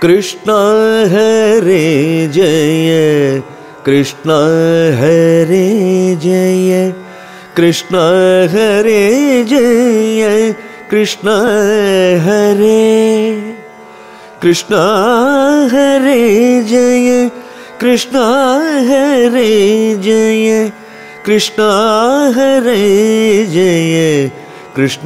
കൃഷ്ണ ഹരേ ജയ കൃഷ്ണ ഹരേ ജയ കൃഷ്ണ ഹരേ ജയ കൃഷ്ണ ഹരേ കൃഷ്ണ ഹരേ ജയ കൃഷ്ണ ഹരേ ജയ കൃഷ്ണ ഹരേ ജയ കൃഷ്ണ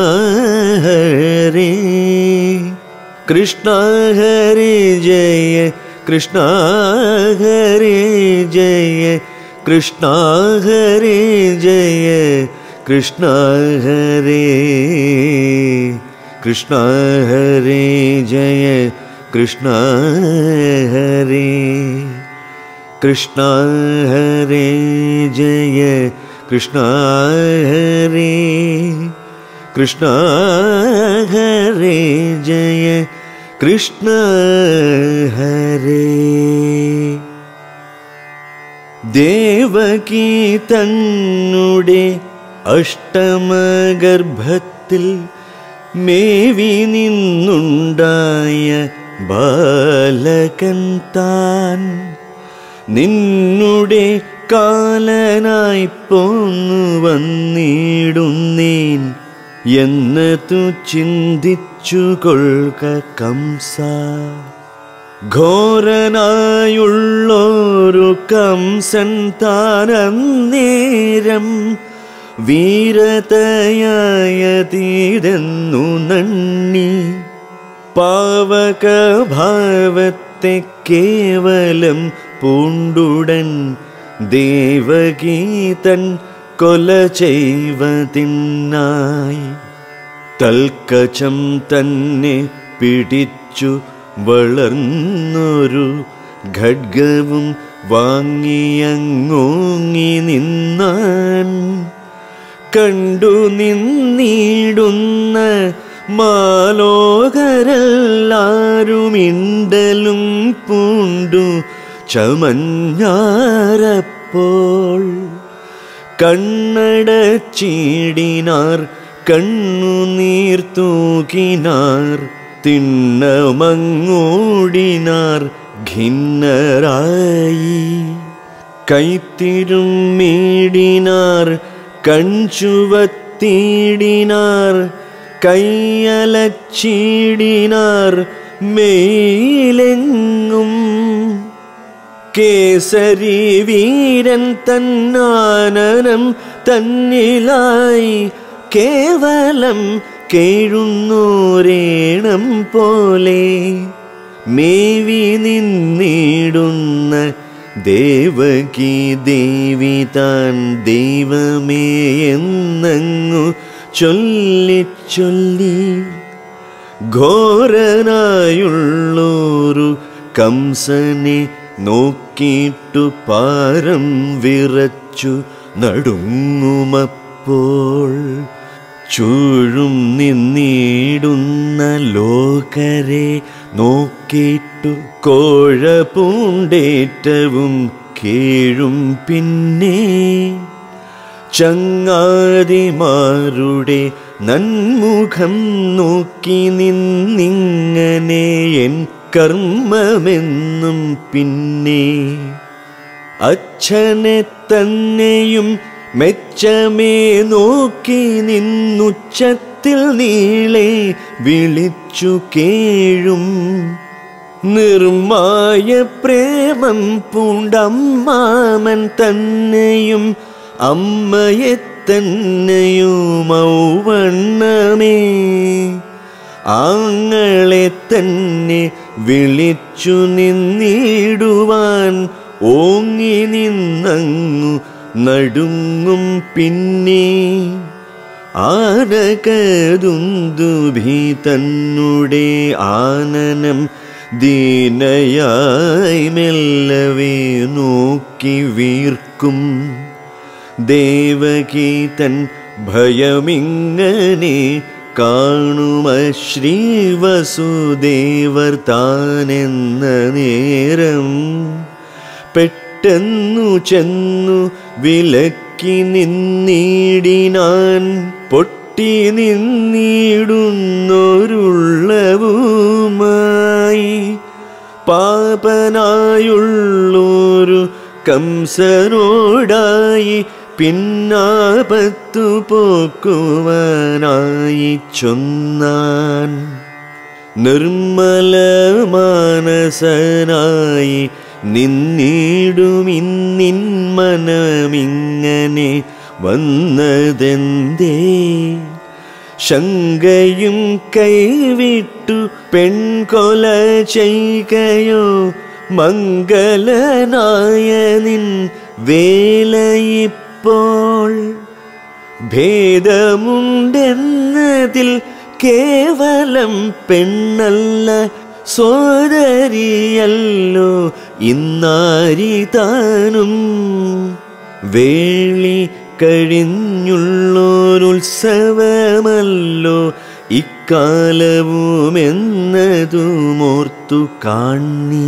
ഹരേ കൃഷ്ണ ഹരേ ജയ കൃഷ്ണ ഹരേ ജയ കൃഷ്ണ ഹരേ ജയ കൃഷ്ണ ഹരേ കൃഷ്ണ ഹരേ ജയ കൃഷ്ണ ഹരേ കൃഷ്ണ ഹരേ ജയ കൃഷ്ണ ഹരേ കൃഷ്ണ ഹരേ ജയ കൃഷ്ണ ഹരേ ദേവകി തന്നുടെ അഷ്ടമഗർഭത്തിൽ മേവി നിന്നുണ്ടായ ബാലകൻ താൻ നിന്നുടെ കാലനായി പോന്നു വന്നിടുന്നേൻ എന്നതു ചിന്തിച്ചു കൊള്ളുക കംസ ഘോരനായുള്ളൊരു കംസൻ താനന്നേരം വീരതയായതീതെന്നു നണ്ണി പാവകഭാവത്തെ കേവലം പൂണ്ടുടൻ ദേവഗീതൻ കൊല ചെയ്വതിനായി തൽക്കചം തന്നെ പിടിച്ചു വളർന്നൊരു ഖഡ്ഗവും വാങ്ങിയങ്ങോങ്ങി നിന്നാൻ കണ്ടു നിന്നിടുന്ന മാലോകരെല്ലാരുമിണ്ടലും പൂണ്ടു ചമഞ്ഞാരപ്പോൾ കണ്ണടച്ചീടിനാർ കണ്ണുനീർ തൂകിനാർ തിണ്ണമങ്ങോടിനാർ ഖിന്നരായി കൈത്തിരും മീടിനാർ കൺചുവത്തീടിനാർ കൈയലച്ചീടിനാർ മേലെങ്ങും കേസരി വീരൻ തന്നാനനം തന്നിലായി കേവലം കേഴുന്നോരേണം പോലെ മേവി നിന്നിടുന്ന ദേവകി ദേവി താൻ ദൈവമേ എന്നങ്ങു ചൊല്ലി ചൊല്ലി ഘോരനായുള്ളൊരു കംസനെ നോക്കിയിട്ടു പാരം വിറച്ചു നടുങ്ങുമപ്പോൾ ചൂഴും നിന്നിടുന്ന ലോകരെ നോക്കിയിട്ടു കോഴ പൂണ്ടേറ്റവും കീഴും പിന്നെ ചങ്ങാതിമാരുടെ നന്മുഖം നോക്കി നിന്നിങ്ങനെ എൻ കർമ്മമെന്നും പിന്നെ അച്ഛനെ തന്നെയും മെച്ചമേ നോക്കി നിന്നുച്ചത്തിൽ നീളെ വിളിച്ചു കേഴും നിർമായ പ്രേമം പൂണ്ടമ്മാമൻ തന്നെയും അമ്മയെ തന്നെയും ഔവണ്ണമേ ആങ്ങളെ തന്നെ വിളിച്ചു നിന്നിടുവാൻ ഓങ്ങി നിന്നങ്ങു നടുങ്ങും പിന്നെ ആനകതുന്തുഭി തന്നുടെ ആനനം ദീനയായി മെല്ലവേ നോക്കി വീർക്കും ദേവകി തൻ ഭയമിങ്ങനെ കാണുമ ശ്രീവസുദേവർ താനെന്ന നേരം പെട്ടെന്നു ചെന്നു വിലക്കി നിന്നിടിനാൻ പൊട്ടി നിന്നിടുന്നൊരുള്ളവുമായി പാപനായുള്ളൊരു കംസനോടായി പിന്നാപത്തു പോക്കുവാനായി ചൊന്നാൻ നിർമ്മല മാനസനായി നിന്നിടുമിന്നിൻ മനമിങ്ങനെ വന്നതെന്തേ ശങ്കയും കൈവിട്ടു പെൺകൊല ചെയ്കയോ മംഗലനായ നിൻ വേലയിപ്പോൾ ഭേദമുണ്ടെന്നതിൽ കേവലം പെണ്ണല്ല സോദരിയല്ലോ ഇന്നാരി താനും വേളി കഴിഞ്ഞുള്ളൊരുത്സവമല്ലോ ഇക്കാലവുമെന്നതുമോർത്തു കാണി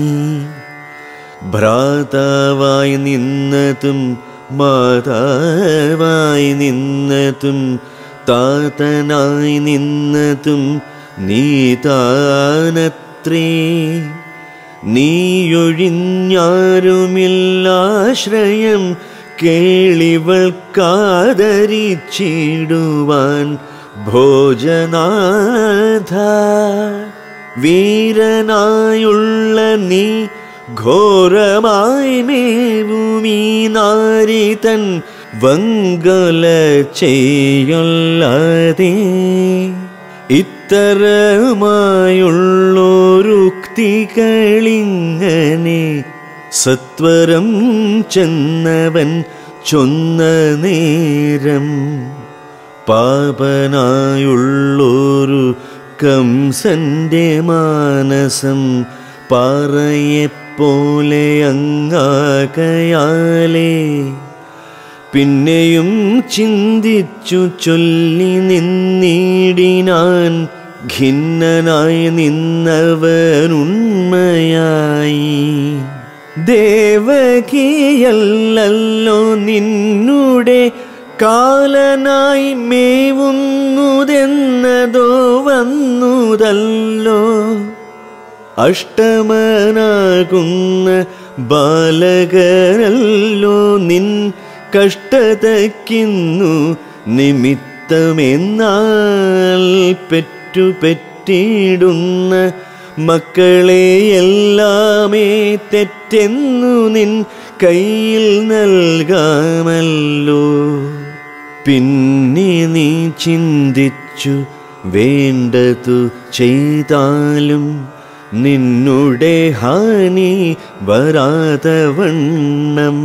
ഭ്രാതാവായി നിന്നതും മാതാവായി നിന്നതും താതനായി നിന്നതും നീതാനത്രേ നീയൊഴിഞ്ഞാരുമില്ലാശ്രയം കേളിവൾക്കാദരിച്ചിടുവാൻ ഭോജനാഥ വീരനായുള്ള നീ ഘോരമായി മേവുമീ നാരിതൻ വങ്കല ചെയ്യൊല്ലാതെ ഇത്തരമായുള്ളൊരുക്തികളിങ്ങനെ സത്വരം ചെന്നവൻ ചൊന്ന നേരം പാപനായുള്ളൊരു കംസന്റെ മാനസം പാറയെപ്പോലെ അങ്ങാകയാലേ പിന്നെയും ചിന്തിച്ചു ചൊല്ലി നിന്നിടിനാൻ ഖിന്നനായി നിന്നവനുണ്മയായി ദേവകിയല്ലോ നിന്നുടെ കാലനായി മേവുന്നതെന്നതോ വന്നുതല്ലോ അഷ്ടമനാകുന്ന ബാലകരല്ലോ നിൻ കഷ്ടതയ്ക്കുന്നു നിമിത്തമെന്നാൽ പെറ്റുപെറ്റിടുന്ന മക്കളെയെല്ലാമേ തെറ്റെന്നു നിൻ കയ്യിൽ നൽകാമല്ലോ പിന്നെ നീ ചിന്തിച്ചു വേണ്ടതു ചെയ്താലും നിന്നുടെ ഹാനി വരാതവണ്ണം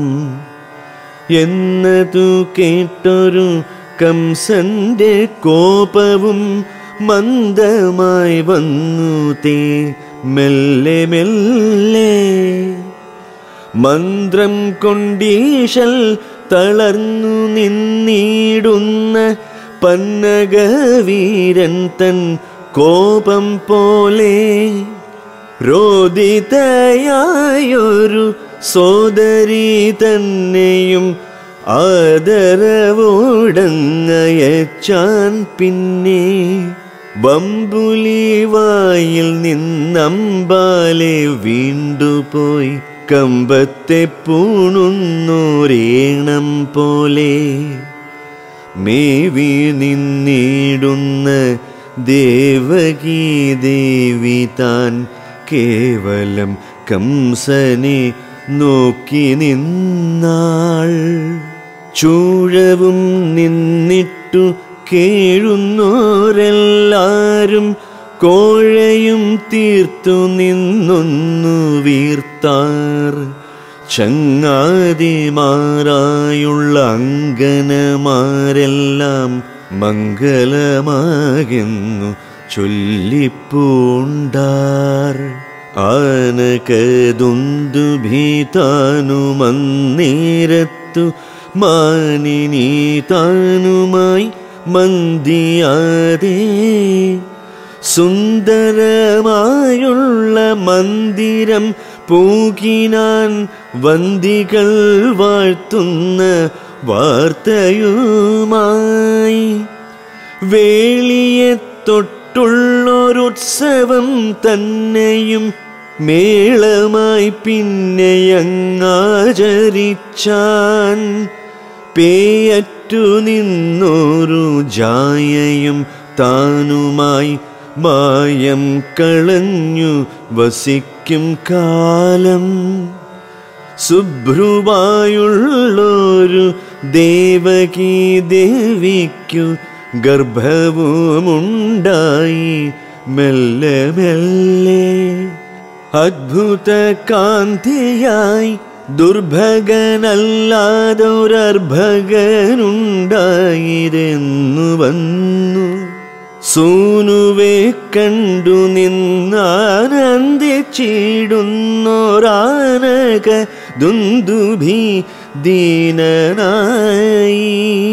എന്നതു കേട്ടൊരു കംസന്റെ കോപവും മന്ദമായി വന്നു തേ മെല്ലെ മെല്ലെ മന്ത്രം കൊണ്ടീശൽ തളർന്നു നിന്നിടുന്ന പന്നകവീരൻ തൻ കോപം പോലെ രോദിതയായൊരു സോദരി തന്നെയും ആദരവോടങ്ങയച്ചാൻ പിന്നെ ബമ്പുലി വായിൽ നിന്നമ്പാലെ വീണ്ടുപോയി കമ്പത്തെ പൂണുന്നോരേണം പോലെ മേവി നിന്നിടുന്ന ദേവകീ ദേവി താൻ കേവലം കംസനെ നോക്കി നിന്നാൾ ചൂഴവും നിന്നിട്ടു കേഴുന്നോരെല്ലാരും കോഴയും തീർത്തു നിന്നൊന്നു വീർത്താർ ചങ്ങാതിമാരായുള്ള അങ്കനമാരെല്ലാം മംഗലമാകുന്നു ചൊല്ലിപ്പൂണ്ടാർ ആനകതൊന്തു ഭീതാനുമന്നേരത്തു മാനിനി താനുമായി മന്ദിയാതെ സുന്ദരമായുള്ള മന്ദിരം പൂകിനാൻ വന്ദികൾ വാഴ്ത്തുന്ന വാർത്തയുമായി വേളിയെ തൊട്ടുള്ളൊരുത്സവം തന്നെയും മേളമായി പിന്നെയങ്ങാചരിച്ചാൻ പേയറ്റു നിന്നൊരു ജായയും താനുമായി മായം കളഞ്ഞു വസിക്കും കാലം ശുഭ്രുവായുള്ളൊരു ദേവകീ ദേവിക്കു ഗർഭവുമുണ്ടായി മെല്ലെ മെല്ലെ അദ്ഭുത കാന്തിയായി ദുർഭകനല്ലാതൊരർഭകനുണ്ടായിരുന്നു വന്നു സൂനുവെ കണ്ടു നിന്നാനന്ദിച്ചിടുന്നോരാനക ദുന്ദുഭി ദീനനായി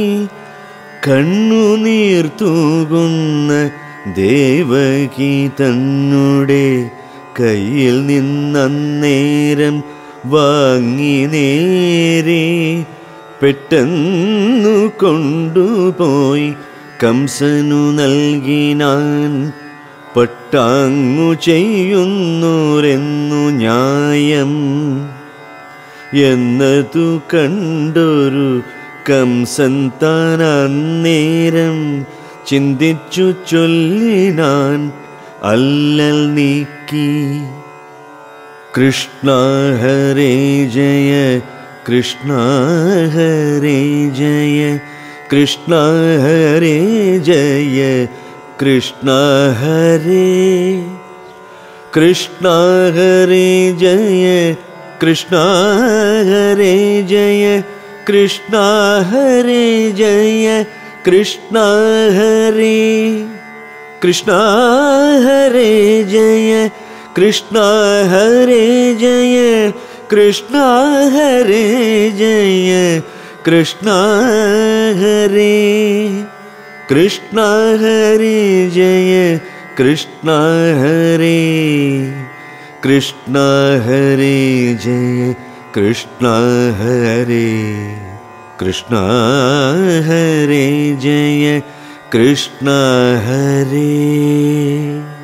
കണ്ണുനീർ തൂകുന്ന ദേവകി തന്നുടെ കയ്യിൽ നിന്നേരം വാങ്ങി നേരെ പെട്ടെന്നു കൊണ്ടുപോയി കംസനു നൽകിനാൻ പട്ടാങ്ങു ചെയ്യുന്നോരെന്നു ന്യായം എന്നതു കണ്ടൊരു കംസൻ താൻ അന്നേരം ചിന്തിച്ചു ചൊല്ലിനാൻ അല്ലൽ നീക്കി കൃഷ്ണ ഹരേ ജയ കൃഷ്ണ ഹരേ ജയ കൃഷ്ണ ഹരേ ജയ കൃഷ്ണ ഹരേ കൃഷ്ണ ഹരേ ജയ കൃഷ്ണ ഹരേ ജയ കൃഷ്ണ ഹരേ ജയ കൃഷ്ണ ഹരേ കൃഷ്ണ ഹരേ ജയ കൃഷ്ണ ഹരേ ജയ കൃഷ്ണ ഹരേ ജയ കൃഷ്ണ ഹരേ കൃഷ്ണ ഹരേ ജയ കൃഷ്ണ ഹരേ കൃഷ്ണ ഹരേ ജയ കൃഷ്ണ ഹരേ കൃഷ്ണ ഹരേ ജയ കൃഷ്ണ ഹരേ